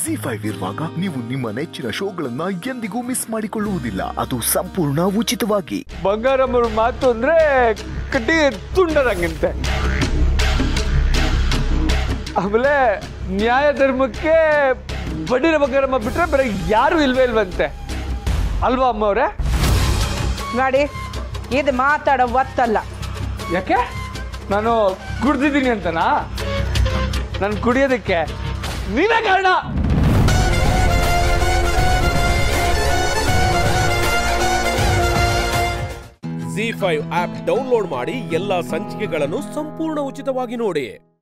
G five ಇರುವಾಗ ನೀವು ನಿಮ್ಮ ನೆಚ್ಚಿನ ಶೋಗಳನ್ನ ಎಂದಿಗೂ ಮಿಸ್ ಮಾಡಿಕೊಳ್ಳುವುದಿಲ್ಲ ಅದು ಸಂಪೂರ್ಣ ಉಚಿತವಾಗಿ ಬಂಗಾರಮ್ಮರ ಮಾತು ಅಂದ್ರೆ ಕಟ್ಟಿ ತುಂಡರಂಗಂತೆ ಆಮೇಲೆ ನ್ಯಾಯ ಧರ್ಮಕ್ಕೆ ಬಡ್ಡಿರ ಬಂಗಾರಮ್ಮ ಬಿಟ್ರೆ ಬೇರೆ ಯಾರು ಇಲ್ವೇ ಇಲ್ವಂತೆ ಅಲ್ವಾ ಅಮ್ಮವ್ರೆ ನೋಡಿ ಇದು ಮಾತಾಡೋ ಒತ್ತಲ್ಲ ಯಾಕೆ ನಾನು ಕುಡ್ದಿದ್ದೀನಿ ಅಂತನಾ ನಾನು ಕುಡಿಯೋದಕ್ಕೆ ನೀವೇ ಕಾರಣ ಜಿ ಫೈವ್ ಆಪ್ ಡೌನ್ಲೋಡ್ ಮಾಡಿ ಎಲ್ಲಾ ಸಂಚಿಕೆಗಳನ್ನು ಸಂಪೂರ್ಣ ಉಚಿತವಾಗಿ ನೋಡಿ